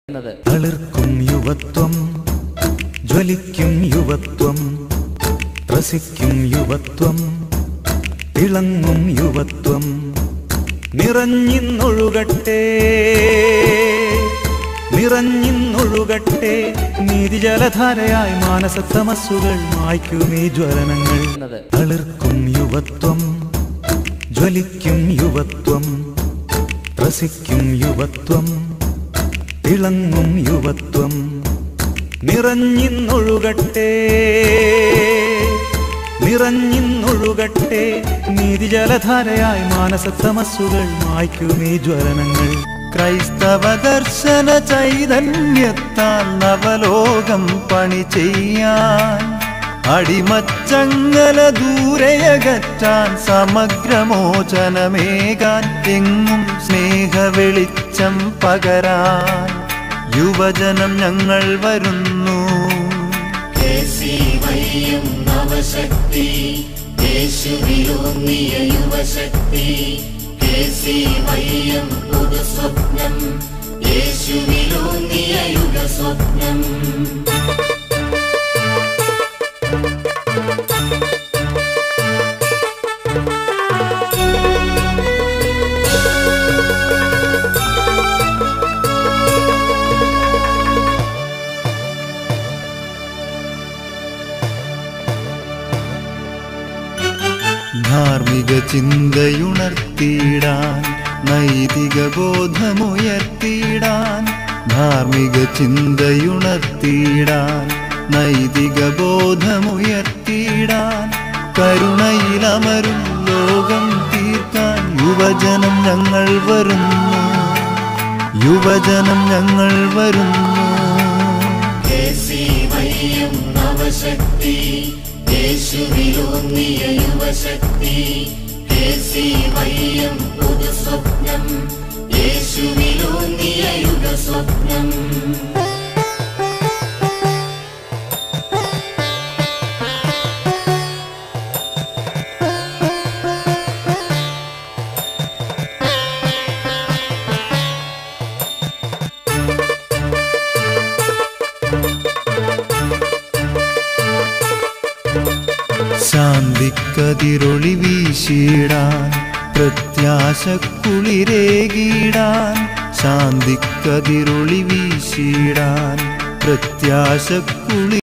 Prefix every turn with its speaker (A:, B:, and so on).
A: ത്
B: തളിർക്കും യുവത്വം ജ്വലിക്കും യുവത്വം ത്രസിക്കും യുവത്വം തിളങ്ങും യുവത്വം നിറഞ്ഞിന്നൊഴുകട്ടെ നിറഞ്ഞിന്നൊഴുകട്ടെ നീതിജലധാരയായി മാനസത്തമസ്സുകൾ മായ്ക്കുമീ ജ്വലനങ്ങൾ
A: എന്നത്
B: തളിർക്കും യുവത്വം ജ്വലിക്കും യുവത്വം ത്രസിക്കും യുവത്വം തിളങ്ങും യുവത്വം നിറഞ്ഞിന്നൊഴുകട്ടെ നിറഞ്ഞിന്നൊഴുകട്ടെ നീതിജലധാരയായി മാനസത്തമസ്സുകൾ മായ്ക്കുമീ ജ്വലനങ്ങൾ
C: ക്രൈസ്തവ ദർശന ചൈതന്യത്താൽ നവലോകം പണി ചെയ്യാൻ അടിമച്ചങ്ങല ദൂരെയകറ്റാൻ സമഗ്രമോചനമേകാൻ എങ്ങും സ്നേഹവെളിച്ചം പകരാൻ യുവജനം ഞങ്ങൾ വരുന്നു
D: യേശുവയ്യം നവശക്തി യേശുവിലൂന്നിയ യുവശക്തി യേശുവയ്യം പുതുസ്വപ്നം യേശുവിലൂന്നിയ യുഗസ്വപ്നം
C: ധാർമ്മിക ചിന്തയുണർത്തിയിടാൻ നൈതിക ബോധമുയർത്തിയിടാൻ ധാർമ്മിക ചിന്തയുണർത്തിയിടാൻ നൈതിക ബോധമുയർത്തിയിടാൻ കരുണയിലമരും ലോകം തീർക്കാൻ യുവജനം ഞങ്ങൾ വരുന്നു യുവജനം ഞങ്ങൾ വരുന്നു
D: യേശുവയ്യം നവശക്തി യേശുവിലൂന്നിയ യുവശക്തി യേശുവയ്യം പുതുസ്വപ്നം യേശുവിലൂന്നിയ യുഗസ്വപ്നം
C: ശാന്തിക്കതിരൊളി വീശിടാൻ പ്രത്യാശ കുളിരേകിടാൻ ശാന്തിക്കതിരൊളി വീശിടാൻ പ്രത്യാശ കുളി